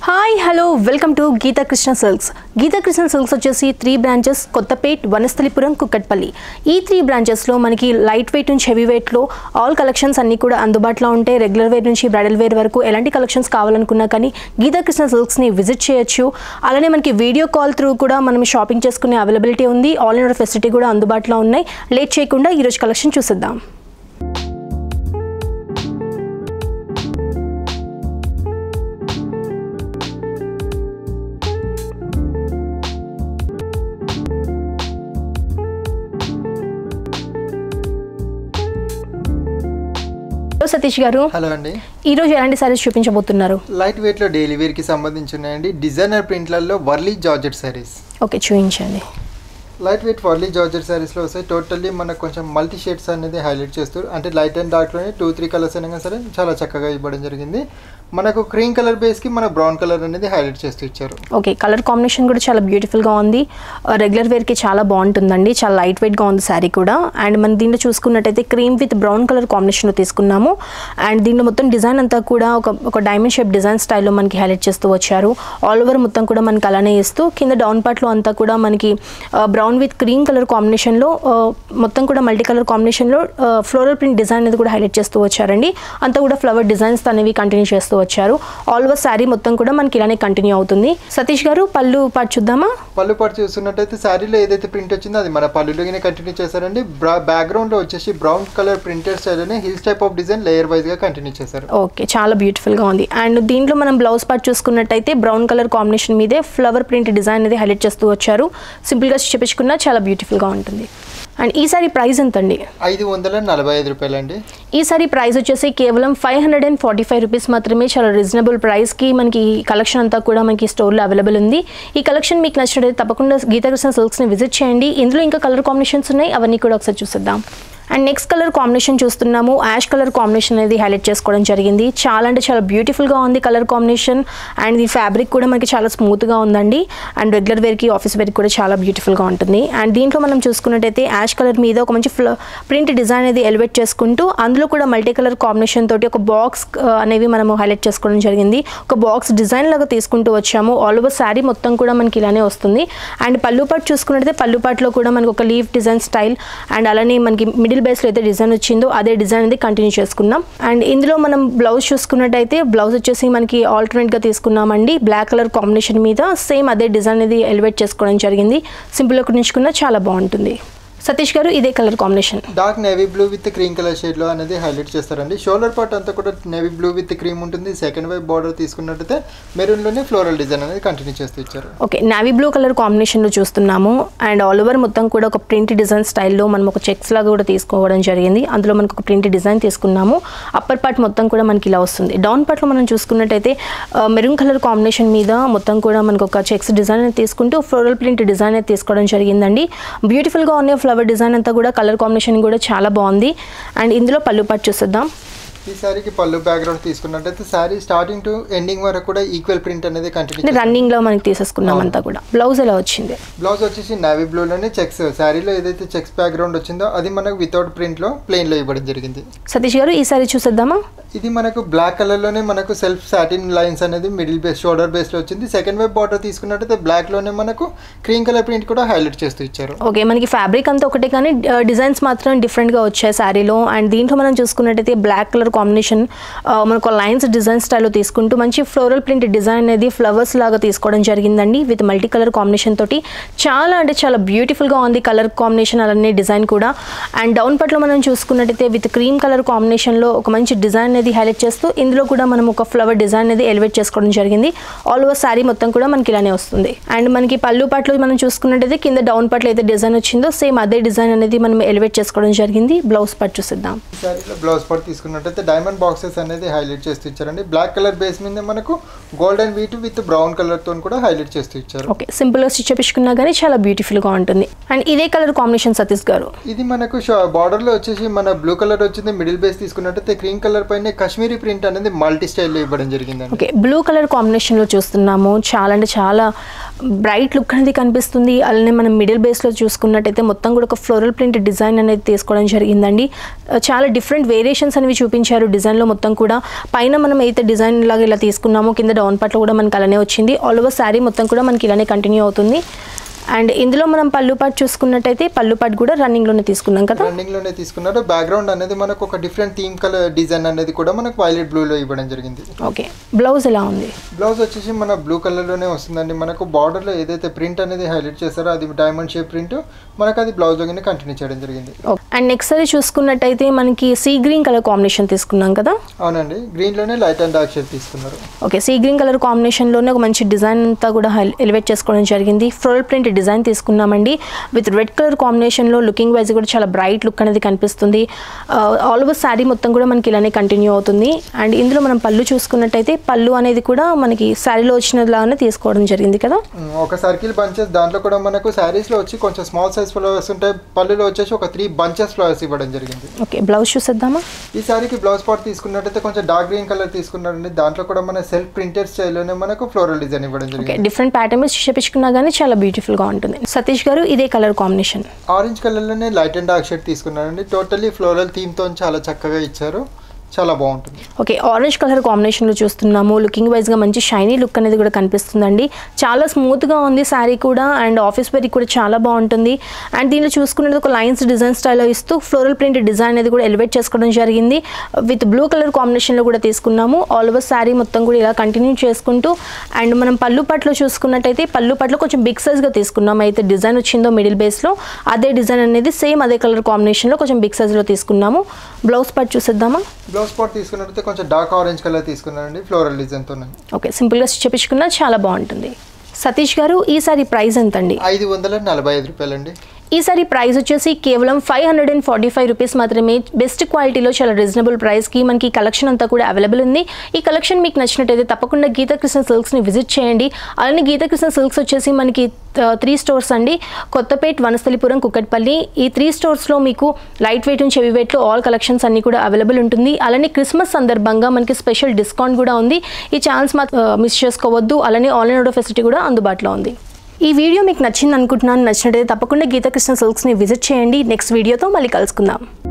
hi hello welcome to Geetha Krishna silks Geetha Krishna silks వచ్చేసి three branches Kothapet Vanasthalipuram Kukatpally ఈ three బ్రాంచెస్లో మనకి లైట్ వెయిట్ నుంచి హెవీ వెయిట్లో ఆల్ కలెక్షన్స్ అన్నీ కూడా అందుబాటులో ఉంటాయి రెగ్యులర్ వేర్ నుంచి బ్రైడల్ వేర్ వరకు ఎలాంటి కలెక్షన్స్ కావాలనుకున్నా కానీ గీతా కృష్ణ సిల్క్స్ని విజిట్ చేయొచ్చు అలానే మనకి వీడియో కాల్ త్రూ కూడా మనం షాపింగ్ చేసుకునే అవైలబిలిటీ ఉంది ఆల్ ఇన్ ఫెసిలిటీ కూడా అందుబాటులో ఉన్నాయి లేట్ చేయకుండా ఈరోజు కలెక్షన్ చూసిద్దాం హలో సతీష్ గారు హలో అండి ఈరోజు ఎలాంటి సారీస్ చూపించబోతున్నారు లైట్ వెయిట్లో డైలీ వేర్కి సంబంధించి ఉన్నాయండి డిజైనర్ ప్రింట్లలో వర్లీ జార్జెట్ శారీస్ ఓకే చూపించండి లైట్ వెయిట్ వర్లీ జార్జెట్ శారీస్లో వస్తాయి టోటల్లీ మనకు కొంచెం మల్టీ షేడ్స్ అనేది హైలైట్ చేస్తారు అంటే లైట్ అండ్ డార్క్లోనే టూ త్రీ కలర్స్ అయినా సరే చాలా చక్కగా ఇవ్వడం జరిగింది మనకు క్రీమ్ కలర్ బేస్కి మన బ్రౌన్ కలర్ అనేది హైలైట్ చేస్తూ ఇచ్చారు ఓకే కలర్ కాంబినేషన్ కూడా చాలా బ్యూటిఫుల్గా ఉంది రెగ్యులర్ వేర్కి చాలా బాగుంటుందండి చాలా లైట్ వెయిట్గా ఉంది శారీ కూడా అండ్ మన దీంట్లో చూసుకున్నట్టయితే క్రీమ్ విత్ బ్రౌన్ కలర్ కాంబినేషన్లో తీసుకున్నాము అండ్ దీంట్లో మొత్తం డిజైన్ అంతా కూడా ఒక ఒక డైమండ్ షేప్ డిజైన్ స్టైల్లో మనకి హైలైట్ చేస్తూ వచ్చారు ఆల్ ఓవర్ మొత్తం కూడా మనకి అలానే ఇస్తూ కింద డౌన్ పార్ట్లో అంతా కూడా మనకి బ్రౌన్ విత్ క్రీమ్ కలర్ కాంబినేషన్లో మొత్తం కూడా మల్టీ కలర్ కాంబినేషన్లో ఫ్లోరల్ ప్రింట్ డిజైన్ అనేది కూడా హైలైట్ చేస్తూ వచ్చారండి అంతా కూడా ఫ్లవర్ డిజైన్స్ అనేవి కంటిన్యూ చేస్తూ వచ్చారు ఆల్ ఓవర్ శారీ మొత్తం కూడా మనకి ఇలానే కంటిన్యూ అవుతుంది సతీష్ గారు పళ్ళు పాటు చూద్దామా పళ్ళు పాటు చూస్తున్నట్టయితే శారీలో ఏదైతే ప్రింట్ వచ్చిందో అది మన పళ్ళులోనే కంటిన్యూ చేశారండి బ్యాక్గ్రౌండ్లో వచ్చేసి బ్రౌన్ కలర్ ప్రింటెడ్ స్టైల్లోనే hills type of design layer వైజ్గా కంటిన్యూ చేశారు ఓకే చాలా బ్యూటిఫుల్గా ఉంది అండ్ దీంట్లో మనం బ్లౌజ్ పార్ట్ చూసుకున్నట్టయితే బ్రౌన్ కలర్ కాంబినేషన్ మీదే ఫ్లవర్ ప్రింట్ డిజైన్ అనేది హైలైట్ చేస్తూ వచ్చారు సింపుల్గా చెప్పించుకున్నా చాలా బ్యూటిఫుల్గా ఉంటుంది అండ్ ఈ సారీ ప్రైస్ ఎంత అండి ఐదు వందల నలభై ఐదు రూపాయలండి ఈ సారీ ప్రైస్ వచ్చేసి కేవలం five hundred and forty five rupees మాత్రమే చాలా రీజనబుల్ ప్రైస్కి మనకి ఈ కలెక్షన్ అంతా కూడా మనకి స్టోర్లో అవైలబుల్ ఉంది ఈ కలెక్షన్ మీకు నచ్చినట్లయితే తప్పకుండా గీతాకృష్ణ సిల్క్స్ని విజిట్ చేయండి ఇందులో ఇంకా కలర్ కాంబినేషన్స్ ఉన్నాయి అవన్నీ కూడా ఒకసారి చూసేద్దాం అండ్ నెక్స్ట్ కలర్ కాంబినేషన్ చూస్తున్నాము యాష్ కలర్ కాంబినేషన్ అనేది హైలైట్ చేసుకోవడం జరిగింది చాలా అంటే చాలా బ్యూటిఫుల్గా ఉంది కలర్ కాంబినేషన్ అండ్ ఈ ఫ్యాబ్రిక్ కూడా మనకి చాలా స్మూత్గా ఉందండి అండ్ రెగ్యులర్ వేర్కి ఆఫీస్ వేర్కి కూడా చాలా బ్యూటిఫుల్గా ఉంటుంది అండ్ దీంట్లో మనం చూసుకున్నట్టయితే యాష్ కలర్ మీద ఒక మంచి ఫ్ల ప్రింట్ డిజైన్ అనేది ఎలివేట్ చేసుకుంటూ అందులో కూడా మల్టీ కలర్ కాంబినేషన్ తోటి ఒక బాక్స్ అనేవి మనము హైలైట్ చేసుకోవడం జరిగింది ఒక బాక్స్ డిజైన్ లాగా తీసుకుంటూ వచ్చాము ఆల్ ఓవర్ శారీ మొత్తం కూడా మనకి ఇలానే వస్తుంది అండ్ పళ్ళు పాటు చూసుకున్నట్టయితే పళ్ళు పాటులో కూడా మనకి ఒక లీఫ్ డిజైన్ స్టైల్ అండ్ అలానే మనకి మిడిల్ బేస్లో అయితే డిజైన్ వచ్చిందో అదే డిజైన్ అనేది కంటిన్యూ చేసుకున్నాం అండ్ ఇందులో మనం బ్లౌజ్ చూసుకున్నట్టయితే బ్లౌజ్ వచ్చేసి మనకి ఆల్టర్నేట్గా తీసుకున్నామండి బ్లాక్ కలర్ కాంబినేషన్ మీద సేమ్ అదే డిజైన్ అనేది ఎలివేట్ చేసుకోవడం జరిగింది సింపుల్గా కుట్టించుకున్నా చాలా బాగుంటుంది సతీష్ గారు ఇదే colour combination dark navy blue with cream colour షేడ్లో అనేది హైలైట్ చేస్తారండి షోల్డర్ పార్ట్ అంతా కూడా నేవీ బ్లూ విత్ క్రీమ్ ఉంటుంది సెకండ్ వైపు బార్డర్ తీసుకున్నట్టయితే మెరూన్లోనే ఫ్లోరల్ డిజైన్ అనేది కంటిన్యూ చేస్తూ ఇచ్చారు ఓకే నావీ బ్లూ కలర్ కాంబినేషన్లో చూస్తున్నాము అండ్ ఆల్ ఓవర్ మొత్తం కూడా ఒక ప్రింట్ డిజైన్ స్టైల్లో మనం ఒక చెక్స్ లాగా కూడా తీసుకోవడం జరిగింది అందులో మనకు ఒక ప్రింట్ డిజైన్ తీసుకున్నాము అప్పర్ పార్ట్ మొత్తం కూడా మనకి ఇలా వస్తుంది డౌన్ పార్ట్లో మనం చూసుకున్నట్టయితే మెరూన్ కలర్ కాంబినేషన్ మీద మొత్తం కూడా మనకు ఒక చెక్స్ డిజైన్ అనేది తీసుకుంటూ ఫ్లోరల్ ప్రింట్ డిజైన్ అయితే తీసుకోవడం జరిగిందండి బ్యూటిఫుల్గా ఉన్న ఫ్లవర్ డిజైన్ అంతా కూడా కలర్ కాంబినేషన్ కూడా చాలా బాగుంది అండ్ ఇందులో పళ్ళు పాటు చూసేద్దాం ఈ శారీకి పళ్ళు బ్యాక్గ్రౌండ్ తీసుకున్నట్టయితే శారీ స్టార్టింగ్ టు ఎండింగ్ వరకు కూడా ఈక్వల్ ప్రింట్ అనేది కంటిన్యూ అంటే రన్నింగ్లో మనకి తీసేసుకున్నాం అంతా కూడా బ్లౌజ్ ఎలా వచ్చింది బ్లౌజ్ వచ్చేసి నావీ బ్లూలోనే చెక్స్ శారీలో ఏదైతే చెక్స్ బ్యాక్గ్రౌండ్ వచ్చిందో అది మనకు వితౌట్ ప్రింట్లో ప్లెయిన్లో ఇవ్వడం జరిగింది సతీష్ గారు ఈ సారీ చూసేద్దామా ఇది మనకు బ్లాక్ కలర్లోనే మనకు సెల్ఫ్ సాటిన్ లైన్స్ అనేది మిడిల్ బేస్ షోల్డర్ బేస్లో వచ్చింది సెకండ్ వైపు బార్డర్ తీసుకున్నట్టయితే బ్లాక్లోనే మనకు క్రీమ్ కలర్ ప్రింట్ కూడా హైలైట్ చేస్తూ ఇచ్చారు ఓకే మనకి ఫ్యాబ్రిక్ అంతా ఒకటే కానీ డిజైన్స్ మాత్రం డిఫరెంట్గా వచ్చాయి శారీలో అండ్ దీంట్లో మనం చూసుకున్నట్టయితే బ్లాక్ కలర్ కాంబినేషన్ మనకు లైన్స్ డిజైన్ స్టైల్లో తీసుకుంటూ మంచి ఫ్లోరల్ ప్రింట్ డిజైన్ అనేది ఫ్లవర్స్ లాగా తీసుకోవడం జరిగిందండి విత్ మల్టీ కలర్ కాంబినేషన్ తోటి చాలా అంటే చాలా బ్యూటిఫుల్గా ఉంది కలర్ కాంబినేషన్ అలానే డిజైన్ కూడా అండ్ డౌన్ పట్లో మనం చూసుకున్నట్టయితే విత్ క్రీమ్ కలర్ కాంబినేషన్లో ఒక మంచి డిజైన్ అనేది హైలైట్ చేస్తూ ఇందులో కూడా మనం ఒక ఫ్లవర్ డిజైన్ అనేది ఎలివేట్ చేసుకోవడం జరిగింది ఆల్ ఓవర్ శారీ మొత్తం కూడా మనకి ఇలానే వస్తుంది అండ్ మనకి పళ్ళు పాటలు మనం చూసుకున్నట్టయితే కింద డౌన్ పాటలో అయితే డిజైన్ వచ్చిందో సేమ్ అదే డిజైన్ అనేది మనం ఎలివేట్ చేసుకోవడం జరిగింది బ్లౌజ్ పార్ట్ చూసిద్దాం ఈ శారీలో బ్లౌజ్ పార్ట్ తీసుకున్నట్టయితే డైమండ్ బాక్సెస్ అనేది హైలైట్ చేస్తూ ఇచ్చారండి బ్లాక్ కలర్ బేస్ మీద మనకు గోల్డెన్ వీట్ విత్ బ్రౌన్ కలర్తో కూడా హైలైట్ చేస్తూ ఇచ్చారు ఓకే సింపుల్గా స్టిచ్ చేపించుకున్నా కానీ చాలా బ్యూటిఫుల్గా ఉంటుంది అండ్ ఇదే కలర్ కాంబినేషన్ సతీష్ గారు ఇది మనకు బార్డర్లో వచ్చేసి మన బ్లూ కలర్ వచ్చింది మిడిల్ బేస్ తీసుకున్నట్టయితే క్రీమ్ కలర్ పైన మనకి కాశ్మీరీ ప్రింట్ అనేది మల్టీ స్టైల్లో ఇవ్వడం జరిగిందండి ఓకే బ్లూ కలర్ కాంబినేషన్లో చూస్తున్నాము చాలా అంటే చాలా బ్రైట్ లుక్ అనేది కనిపిస్తుంది అలానే మనం మిడిల్ బేస్లో చూసుకున్నట్టయితే మొత్తం కూడా ఒక ఫ్లోరల్ ప్రింట్ డిజైన్ అనేది తీసుకోవడం జరిగిందండి ఆ, చాలా డిఫరెంట్ వేరియేషన్స్ అనేవి చూపించారు డిజైన్లో మొత్తం కూడా పైన మనం అయితే డిజైన్ లాగా ఇలా తీసుకున్నామో కింద డౌన్ పార్ట్లో కూడా మనకి అలానే వచ్చింది ఆల్ ఓవర్ శారీ మొత్తం కూడా మనకి ఇలానే కంటిన్యూ అవుతుంది అండ్ ఇందులో మనం పళ్ళు పాటు చూసుకున్నట్టయితే పళ్ళు పాటు కూడా రన్నింగ్లోనే తీసుకున్నాం కదా రన్నింగ్ లోనే తీసుకున్నారు బ్యాక్గ్రౌండ్ అనేది మనకు ఒక డిఫరెంట్ థీమ్ కలర్ డిజైన్ అనేది కూడా మనకు వైలెట్ బ్లూలో ఇవ్వడం జరిగింది ఓకే బ్లౌజ్ ఎలా ఉంది బ్లౌజ్ వచ్చేసి మన బ్లూ కలర్ లోనే వస్తుందండి మనకు బార్డర్ లో ఏదైతే ప్రింట్ అనేది హైలైట్ చేస్తారో అది డైమండ్ షేప్ ప్రింట్ మనకు అది బ్లౌజ్ లోనే కంటిన్యూ చేయడం జరిగింది అండ్ నెక్స్ట్ సారీ చూసుకున్నట్టయితే మనకి సీ గ్రీన్ కలర్ కాంబినేషన్ తీసుకున్నాం కదా అవునండి గ్రీన్ లోనే లైట్ అండ్ డార్క్ షేప్ తీసుకున్నారు ఓకే సీ గ్రీన్ కలర్ కాంబినేషన్లోనే ఒక మంచి డిజైన్ అంతా కూడా ఎలివేట్ చేసుకోవడం జరిగింది ఫ్లోరల్ ప్రింట్ డిజైన్ తీసుకున్నామండి విత్ రెడ్ కలర్ కాంబినేషన్లో లుకింగ్ వైజ్ కూడా చాలా బ్రైట్ లుక్ అనేది కనిపిస్తుంది ఆల్ ఓవర్ శారీ మొత్తం కూడా మనకి ఇలానే కంటిన్యూ అవుతుంది అండ్ ఇందులో మనం పళ్ళు చూసుకున్నట్టయితే పళ్ళు అనేది కూడా మనకి శారీలో వచ్చినలాగానే తీసుకోవడం జరిగింది కదా ఉమ్, ఒక సర్కిల్ బంచెస్ దాంట్లో కూడా మనకు శారీస్ లో వచ్చి కొంచెం స్మాల్ సైజ్ ఫ్లవర్స్ ఉంటాయి పళ్ళులో వచ్చేసి ఒక త్రీ బంచెస్ ఫ్లవర్స్ ఇవ్వడం జరిగింది ఓకే బ్లౌజ్ చూసేద్దామా ఈ సారీకి బ్లౌజ్ పార్ట్ తీసుకున్నట్టయితే కొంచెం డార్క్ గ్రీన్ కలర్ తీసుకున్నారండి దాంట్లో కూడా మన సెల్ఫ్ ప్రింటెడ్ స్టైల్లోనే మనకు ఫ్లోరల్ డిజైన్ ఇవ్వడం ఓకే జరిగింది డిఫరెంట్ ప్యాటర్న్ చేపించుకున్నా కానీ చాలా బ్యూటిఫుల్గా ఉంటుంది సతీష్ గారు ఇదే కలర్ కాంబినేషన్ ఆరెంజ్ కలర్లోనే లైట్ అండ్ డార్క్ షేడ్ తీసుకున్నారండి టోటల్లీ ఫ్లోరల్ థీమ్తో చాలా చక్కగా ఇచ్చారు చాలా బాగుంటుంది ఓకే ఆరెంజ్ కలర్ కాంబినేషన్లో చూస్తున్నాము లుకింగ్ వైజ్గా మంచి షైనీ లుక్ అనేది కూడా కనిపిస్తుందండి చాలా స్మూత్గా ఉంది శారీ కూడా అండ్ ఆఫీస్ వేర్కి కూడా చాలా బాగుంటుంది అండ్ దీనిలో చూసుకున్నది ఒక లైన్స్ డిజైన్ స్టైల్లో ఇస్తూ ఫ్లోరల్ ప్రింట్ డిజైన్ అనేది కూడా ఎలివేట్ చేసుకోవడం జరిగింది విత్ బ్లూ కలర్ కాంబినేషన్లో కూడా తీసుకున్నాము ఆల్ ఓవర్ శారీ మొత్తం కూడా ఇలా కంటిన్యూ చేసుకుంటూ అండ్ మనం పళ్ళు పట్లో చూసుకున్నట్టయితే పళ్ళు పట్లో కొంచెం బిగ్ సైజ్గా తీసుకున్నాం అయితే డిజైన్ వచ్చిందో మిడిల్ బేస్లో అదే డిజైన్ అనేది సేమ్ అదే కలర్ కాంబినేషన్లో కొంచెం బిగ్ సైజ్లో తీసుకున్నాము బ్లౌజ్ పార్ట్ చూసేద్దామా బ్లౌజ్ పార్ట్ తీసుకున్నట్టయితే కొంచెం డార్క్ ఆరెంజ్ కలర్ తీసుకున్నారండి ఫ్లోరల్ డిజైన్తో ఓకే సింపుల్గా చెప్పించుకున్నా చాలా బాగుంటుంది సతీష్ గారు ఈసారి ప్రైస్ ఎంత అండి ఐదు వందల నలభై ఐదు రూపాయలండి ఈసారి ప్రైస్ వచ్చేసి కేవలం five hundred and forty five rupees మాత్రమే బెస్ట్ క్వాలిటీలో చాలా రీజనబుల్ ప్రైస్కి మనకి ఈ కలెక్షన్ అంతా కూడా అవైలబుల్ ఉంది ఈ కలెక్షన్ మీకు నచ్చినట్టయితే తప్పకుండా గీతాకృష్ణ సిల్క్స్ని విజిట్ చేయండి అలానే గీతాకృష్ణ సిల్క్స్ వచ్చేసి మనకి త్రీ స్టోర్స్ అండి కొత్తపేట్ వనస్థలిపురం కుక్కట్పల్లి ఈ త్రీ స్టోర్స్లో మీకు లైట్ వెయిట్ నుంచి హెవీ వెయిట్లో ఆల్ కలెక్షన్స్ అన్ని కూడా అవైలబుల్ ఉంటుంది అలానే క్రిస్మస్ సందర్భంగా మనకి స్పెషల్ డిస్కౌంట్ కూడా ఉంది ఈ ఛాన్స్ మాత్రం మిస్ చేసుకోవద్దు అలానే ఆన్లైన్ ఆర్డర్ ఫెసిలిటీ కూడా అందుబాటులో ఉంది ఈ వీడియో మీకు నచ్చింది అనుకుంటున్నాను నచ్చినట్టయితే తప్పకుండా గీతాకృష్ణ సిల్క్స్ని విజిట్ చేయండి నెక్స్ట్ వీడియోతో మళ్ళీ కలుసుకుందాం